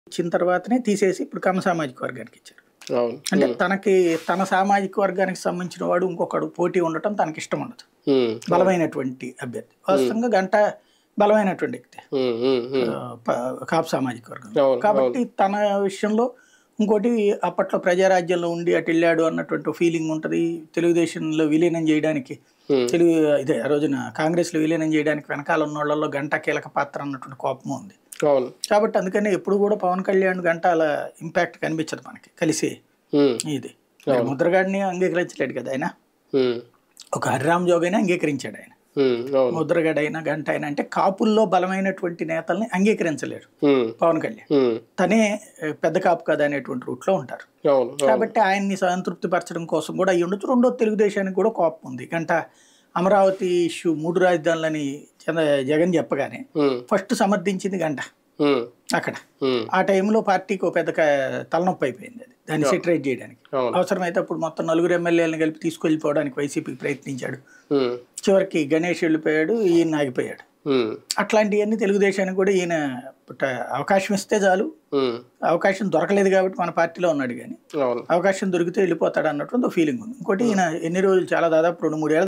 ఇచ్చిన తర్వాతనే తీసేసి ఇప్పుడు కమ్మ సామాజిక వర్గానికి ఇచ్చారు అవును అంటే తనకి తన సామాజిక వర్గానికి సంబంధించిన వాడు ఇంకొకడు పోటీ ఉండటం తనకి ఇష్టం ఉండదు ఉమ్, బలమైనటువంటి అభ్యర్థి వాస్తవంగా గంట బలమైనటువంటి వ్యక్తి ఉమ్, ఉమ్, ఉమ్. ఆ, ప- కాపు సామాజిక వర్గం అవును, కాబట్టి తన విషయంలో ఇంకోటి అప్పట్లో ప్రజారాజ్యంలో ఉండి అటు వెళ్ళాడు అన్నటువంటి ఫీలింగ్ ఉంటుంది తెలుగుదేశంలో విలీనం చేయడానికి Hmm. తెలుగు ఇదే ఆ రోజున కాంగ్రెస్లో విలీనం చేయడానికి వెనకాల ఉన్న వాళ్ళలో గంట కీలక పాత్ర అన్నటువంటి కోపం ఉంది అవును కాబట్టి అందుకని ఎప్పుడు కూడా పవన్ కళ్యాణ్ గంట అలా ఇంపాక్ట్ కనిపించదు మనకి కలిసి ఉమ్, ఇది మరి ముద్రగాడిని అంగీకరించలేడు కదా ఆయన ఉమ్, ఒక హరిరామ్ జోగైనా అంగీకరించాడు ఆయన ఉమ్, అవును ముద్రగడ అయినా గంట అయినా అంటే కాపుల్లో బలమైనటువంటి నేతల్ని అంగీకరించలేరు ఉమ్, పవన్ కళ్యాణ్ ఉమ్, తనే ఏ, పెద్ద కాపు కదా అనేటువంటి రూట్లో ఉంటారు అవును అవును కాబట్టి ఆయన్ని సంతృప్తి పరచడం కోసం కూడా అయ్యి ఉండొచ్చు రెండో తెలుగుదేశానికి కూడా కోపం ఉంది గంట అమరావతి ఇష్యూ మూడు రాజధానులని చంద్ర జగన్ చెప్పగానే ఉమ్, ఫస్ట్ సమర్థించింది గంట ఉమ్, అక్కడ ఉమ్, ఆ టైంలో పార్టీకి ఒక పెద్ద క- తలనొప్పి అయిపోయింది అది దాన్ని సెటరేట్ చేయడానికి అవును అవసరమైతే అప్పుడు మొత్తం నలుగురు ఎమ్మెల్యేలను కలిపి తీసుకెళ్ళిపోవడానికి వైసీపీకి ప్రయత్నించాడు ఉమ్, చివరికి గణేష్ వెళ్ళిపోయాడు ఈయన ఆగిపోయాడు ఉమ్, అట్లాంటివన్నీ తెలుగుదేశానికి కూడా ఈయన పుట్ట- అవకాశం ఇస్తే చాలు ఉమ్, అవకాశం దొరకలేదు కాబట్టి మన పార్టీలో ఉన్నాడు కానీ అవును అవకాశం దొరికితే వెళ్ళిపోతాడు అన్నటువంటి ఫీలింగ్ ఉంది ఇంకోటి ఈయన ఎన్ని రోజులు చాలా దాదాపు రెండు మూడేళ్ళ